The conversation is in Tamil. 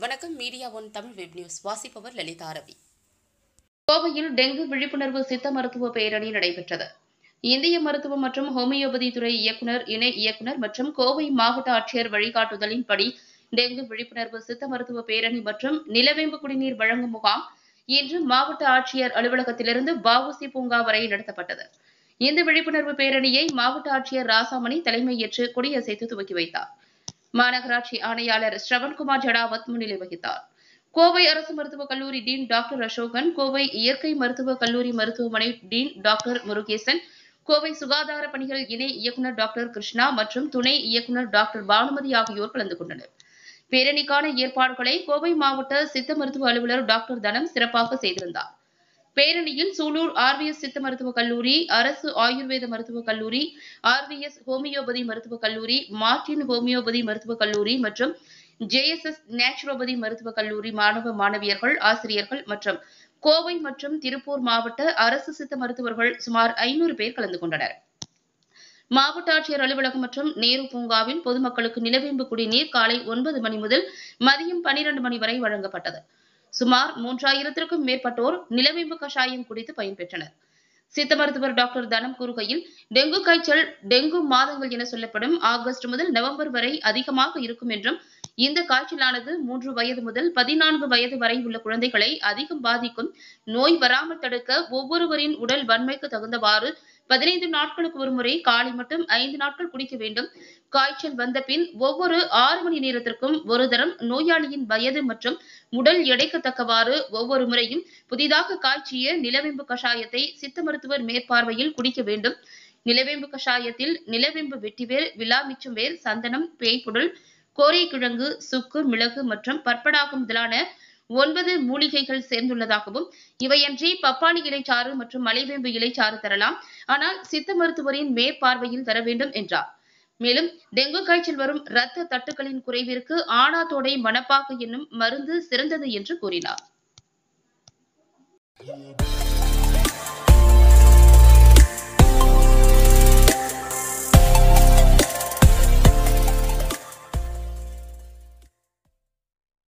வணக்கம் media one Tamil web news வாசிப்பவர் லலிதா ரவி கோவையில் டெங்கு விழிப்புணர்வு சித்த மருத்துவ பேரணி நடைபெற்றது இந்திய மருத்துவம் மற்றும் ஹோமியோபதி துறை இயக்குநர் இணை இயக்குநர் மற்றும் கோவை மாவட்ட ஆட்சியர் வழிகாட்டுதலின்படி டெங்கு விழிப்புணர்வு சித்த மருத்துவ பேரணி மற்றும் நிலவேம்பு குடிநீர் வழங்கும் முகாம் இன்று மாவட்ட ஆட்சியர் அலுவலகத்திலிருந்து வஉசி பூங்கா வரை நடத்தப்பட்டது இந்த விழிப்புணர்வு பேரணியை மாவட்ட ஆட்சியர் ராசாமணி தலைமையேற்று கொடியசைத்து துவக்கி வைத்தார் மாநகராட்சி ஆணையாளர் ஸ்ரவன்குமார் ஜடாவத் முன்னிலை வகித்தார் கோவை அரசு மருத்துவக் கல்லூரி டீன் டாக்டர் அசோகன் கோவை இயற்கை மருத்துவக் கல்லூரி மருத்துவமனை டீன் டாக்டர் முருகேசன் கோவை சுகாதார பணிகள் இணை இயக்குநர் டாக்டர் கிருஷ்ணா மற்றும் துணை இயக்குநர் டாக்டர் பானுமதி ஆகியோர் கலந்து கொண்டனர் பேரணிக்கான ஏற்பாடுகளை கோவை மாவட்ட சித்த மருத்துவ அலுவலர் டாக்டர் தனம் சிறப்பாக செய்திருந்தார் பேரணியில் சூலூர் ஆர்விஎஸ் சித்த மருத்துவக் கல்லூரி அரசு ஆயுர்வேத மருத்துவக் கல்லூரி ஆர்விஎஸ் ஹோமியோபதி மருத்துவக் கல்லூரி மார்டின் ஹோமியோபதி மருத்துவக் கல்லூரி மற்றும் ஜேஎஸ்எஸ் நேச்சுரோபதி மருத்துவக் கல்லூரி மாணவ மாணவியர்கள் ஆசிரியர்கள் மற்றும் கோவை மற்றும் திருப்பூர் மாவட்ட அரசு சித்த மருத்துவர்கள் சுமார் ஐநூறு பேர் கலந்து கொண்டனர் மாவட்ட ஆட்சியர் அலுவலகம் மற்றும் நேரு பூங்காவில் பொதுமக்களுக்கு நிலவேம்பு குடிநீர் காலை ஒன்பது மணி முதல் மதியம் பனிரெண்டு மணி வரை வழங்கப்பட்டது சுமார் மூன்றாயிரத்திற்கும் மேற்பட்டோர் நிலவேம்பு கஷாயம் குடித்து பயன்பெற்றனர் சித்த மருத்துவர் டாக்டர் தனம் கூறுகையில் டெங்கு காய்ச்சல் டெங்கு மாதங்கள் என சொல்லப்படும் ஆகஸ்ட் முதல் நவம்பர் வரை அதிகமாக இருக்கும் என்றும் இந்த காய்ச்சலானது மூன்று வயது முதல் பதினான்கு வயது வரை உள்ள குழந்தைகளை அதிகம் பாதிக்கும் நோய் வராமல் தடுக்க ஒவ்வொருவரின் உடல் வன்மைக்கு தகுந்தவாறு பதினைந்து நாட்களுக்கு ஒருமுறை காலை மட்டும் ஐந்து நாட்கள் குடிக்க வேண்டும் காய்ச்சல் வந்த பின் ஒவ்வொரு ஆறு மணி நேரத்திற்கும் ஒரு தரம் நோயாளியின் வயது மற்றும் உடல் எடைக்கு தக்கவாறு ஒவ்வொரு முறையும் புதிதாக காய்ச்சிய நிலவேம்பு கஷாயத்தை சித்த மருத்துவர் மேற்பார்வையில் குடிக்க வேண்டும் நிலவேம்பு கஷாயத்தில் நிலவேம்பு வெட்டிவேர் விலாமிச்சம் வேர் சந்தனம் பேய்ப்புடல் கோரைக்கிழங்கு சுக்கு மிளகு மற்றும் பற்படாகம் முதலான ஒன்பது மூலிகைகள் சேர்ந்துள்ளதாகவும் இவையன்றி பப்பாளி இலைச்சாறு மற்றும் மலைவேம்பு இலைச்சாறு தரலாம் ஆனால் சித்த மருத்துவரின் மேற்பார்வையில் தர வேண்டும் என்றார் மேலும் டெங்கு காய்ச்சல் வரும் இரத்த தட்டுக்களின் குறைவிற்கு ஆனாத்தோடை மணப்பாக்கு என்னும் மருந்து சிறந்தது என்று கூறினார்